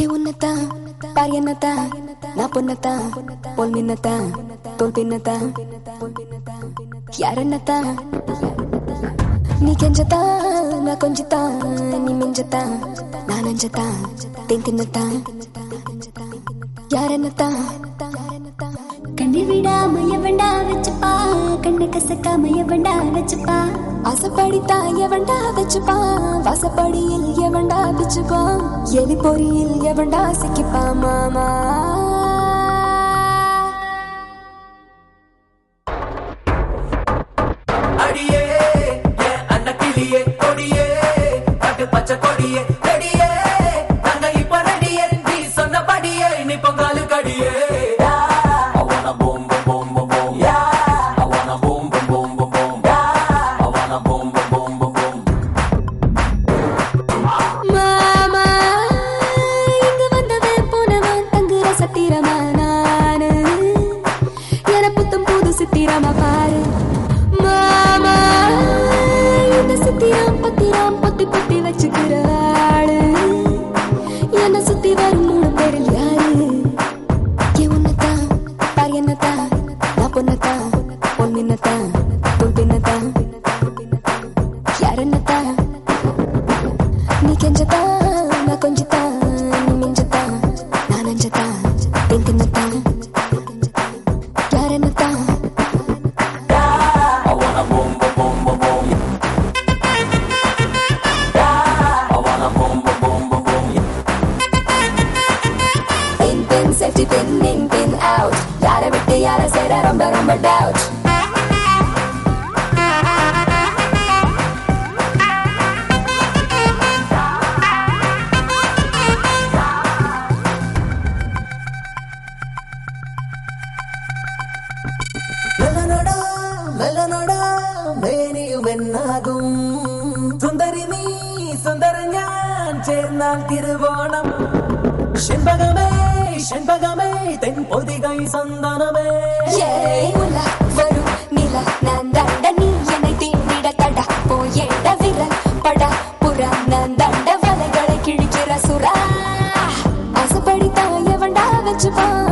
ஏ உன்னத்தான் பார் என்னத்தான் நான் பொண்ணத்தான் பொன் நின்னத்தான் தோல் பின்னத்தான் யார் என்னத்தான் நீ கெஞ்சத்தான் நான் கொஞ்சத்தான் நீ மிஞ்சத்தான் நான் அஞ்சத்தான் தென் தின்னத்தான் யார் என்னத்தான் கண்ணி விடாம எவண்டா வச்சுப்பா கண்ணு கசக்காம எவண்டா வச்சுப்பா ஆசைப்படித்தா எவன்டா வச்சுப்பா வாசப்படியில் எவன்டா பிச்சுப்பா எலி பொறியில் எவன்டா சிக்கிப்பா மாமா அடியே என் அன்னக்கிளியே கொடியே காட்டு பச்சை கொடியே ரெடியே நாங்க இப்ப ரெடியே நீ சொன்னபடியே நீ பொங்காலு கடியே I wanna boom boom boom boom boom yeah I wanna boom boom boom boom boom yeah I wanna boom boom boom boom boom மாமா இங்க வந்தவன் போனவன் தங்குற சத்திரமா நானு என புத்தம் புது சித்திரமா பாரு மாமா இந்த சித்திரம் பத்திரம் பொத்தி பொத்தி வச்சுக்கிற ஆளு என்ன சுத்தி வரும் மூணு பேரில் யாரு ஏ உன்னத்தான் பார் என்னத்தான் நான் பொண்ணத்தான் பொன் நின்னத்தான் பொன் பின்னத்தான் யார் என்னத்தான் நீ கெஞ்சத்தான் நான் கொஞ்சத்தான் நீ மிஞ்சத்தான் நான் அஞ்சத்தான் தென் தின்னத்தான் யார் என்னத்தான் I wanna boom boom boom boom boom yeah I wanna boom boom boom boom boom pin pin safety pin in pin out யாரை விட்டு யாரை சேர ரொம்ப ரொம்ப டவுட் മെല്ലനടാ മെല്ലനടാ മേനിയും എന്നാകും സുന്ദരി നീ സുന്ദര ഞാൻ ചേർന്നാൽ തിരുവോണം செண்பகமே செண்பகமே தென் பொதிகை சந்தனமே ஏய் உலா வரும் நிலா நான் தண்ட நீ என்னை தீண்டிட தடா போயேட விரல் படா புறா நான் தண்ட வலைகளை கிழிக்கிற சுறா ஆசைப்படி தாய வண்டா வச்சுப்பா